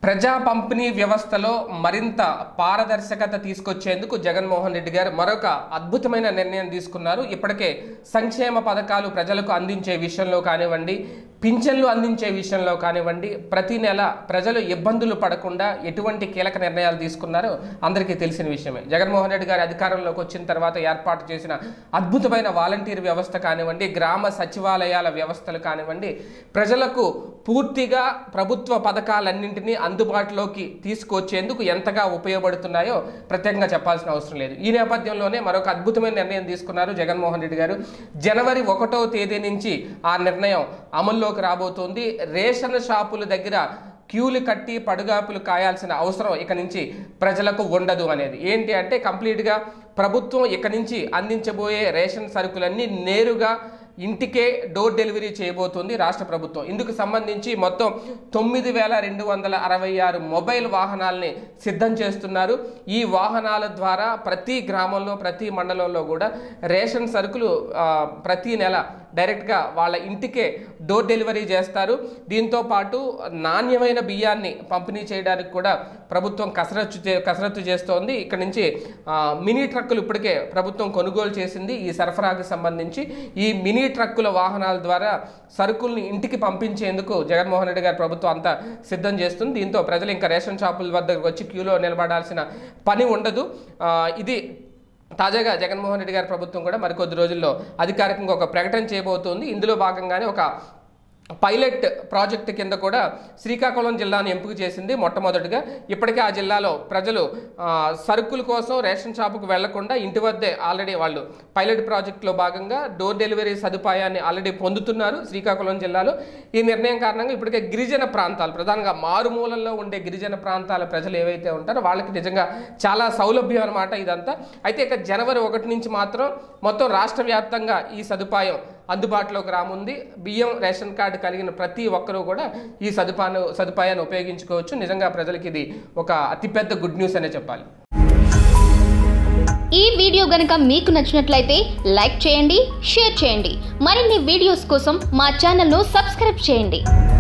ప్రజా పంపిణీ వ్యవస్థలో మరింత పారదర్శకత తీసుకొచ్చేందుకు జగన్మోహన్ రెడ్డి గారు మరొక అద్భుతమైన నిర్ణయం తీసుకున్నారు ఇప్పటికే సంక్షేమ పథకాలు ప్రజలకు అందించే విషయంలో కానివ్వండి పింఛన్లు అందించే విషయంలో కానివ్వండి ప్రతి నెల ప్రజలు ఇబ్బందులు పడకుండా ఎటువంటి కీలక నిర్ణయాలు తీసుకున్నారో అందరికీ తెలిసిన విషయమే జగన్మోహన్ రెడ్డి గారు అధికారంలోకి వచ్చిన తర్వాత ఏర్పాటు చేసిన అద్భుతమైన వాలంటీర్ వ్యవస్థ కానివ్వండి గ్రామ సచివాలయాల వ్యవస్థలు కానివ్వండి ప్రజలకు పూర్తిగా ప్రభుత్వ పథకాలన్నింటినీ అందుబాటులోకి తీసుకొచ్చేందుకు ఎంతగా ఉపయోగపడుతున్నాయో ప్రత్యేకంగా చెప్పాల్సిన అవసరం లేదు ఈ నేపథ్యంలోనే మరొక అద్భుతమైన నిర్ణయం తీసుకున్నారు జగన్మోహన్ రెడ్డి గారు జనవరి ఒకటో తేదీ నుంచి ఆ నిర్ణయం అమల్లోకి రాబోతోంది రేషన్ షాపుల దగ్గర క్యూలు కట్టి పడుగాపులు కాయాల్సిన అవసరం ఇక నుంచి ప్రజలకు ఉండదు అనేది ఏంటి అంటే కంప్లీట్గా ప్రభుత్వం ఇక నుంచి అందించబోయే రేషన్ సరుకులన్నీ నేరుగా ఇంటికే డోర్ డెలివరీ చేయబోతుంది రాష్ట్ర ప్రభుత్వం ఇందుకు సంబంధించి మొత్తం తొమ్మిది వేల రెండు వందల అరవై ఆరు మొబైల్ వాహనాల్ని సిద్ధం చేస్తున్నారు ఈ వాహనాల ద్వారా ప్రతి గ్రామంలో ప్రతి మండలంలో కూడా రేషన్ సరుకులు ఆ, ప్రతి నెల డైరెక్ట్గా వాళ్ళ ఇంటికే డోర్ డెలివరీ చేస్తారు దీంతో పాటు నాణ్యమైన బియ్యాన్ని పంపిణీ చేయడానికి కూడా ప్రభుత్వం కసరత్తు చే- కసరత్తు చేస్తోంది ఇక్కడ నుంచి ఆ, మినీ ట్రక్కులు ఇప్పటికే ప్రభుత్వం కొనుగోలు చేసింది ఈ సరఫరాకు సంబంధించి ఈ మినీ ట్రక్కుల వాహనాల ద్వారా సరుకుల్ని ఇంటికి పంపించేందుకు జగన్మోహన్ రెడ్డి గారి ప్రభుత్వం అంతా సిద్ధం చేస్తుంది దీంతో ప్రజలు ఇంకా రేషన్ షాపుల వద్దకు వచ్చి క్యూలో నిలబడాల్సిన పని ఉండదు ఆ, ఇది తాజాగా జగన్మోహన్ రెడ్డి గారి ప్రభుత్వం కూడా మరికొద్ది రోజుల్లో అధికారికంగా ఒక ప్రకటన చేయబోతోంది ఇందులో భాగంగానే ఒక పైలట్ ప్రాజెక్ట్ కింద కూడా శ్రీకాకుళం జిల్లాను ఎంపిక చేసింది మొట్టమొదటిగా ఇప్పటికే ఆ జిల్లాలో ప్రజలు ఆ, సరుకుల కోసం రేషన్ షాపుకు వెళ్లకుండా ఇంటి వద్దే ఆల్రెడీ వాళ్ళు పైలట్ ప్రాజెక్టులో భాగంగా డోర్ డెలివరీ సదుపాయాన్ని ఆల్రెడీ పొందుతున్నారు శ్రీకాకుళం జిల్లాలో ఈ నిర్ణయం కారణంగా ఇప్పటికే గిరిజన ప్రాంతాలు ప్రధానంగా మారుమూలల్లో ఉండే గిరిజన ప్రాంతాల ప్రజలు ఏవైతే ఉంటారో వాళ్ళకి నిజంగా చాలా సౌలభ్యం అనమాట ఇదంతా అయితే ఇక జనవరి ఒకటి నుంచి మాత్రం మొత్తం రాష్ట్ర వ్యాప్తంగా ఈ సదుపాయం అందుబాటులోకి రాముంది బియ్యం రేషన్ కార్డు కలిగిన ప్రతి ఒక్కరూ కూడా ఈ సదుపాయాన్ని సదుపాయాన్ని ఉపయోగించుకోవచ్చు నిజంగా ప్రజలకి ఇది ఒక అతిపెద్ద గుడ్ న్యూస్ అనే చెప్పాలి ఈ వీడియో గనుక మీకు నచ్చినట్లయితే లైక్ చేయండి షేర్ చేయండి మరిన్ని వీడియోస్ కోసం మా ఛానల్ను సబ్స్క్రైబ్ చేయండి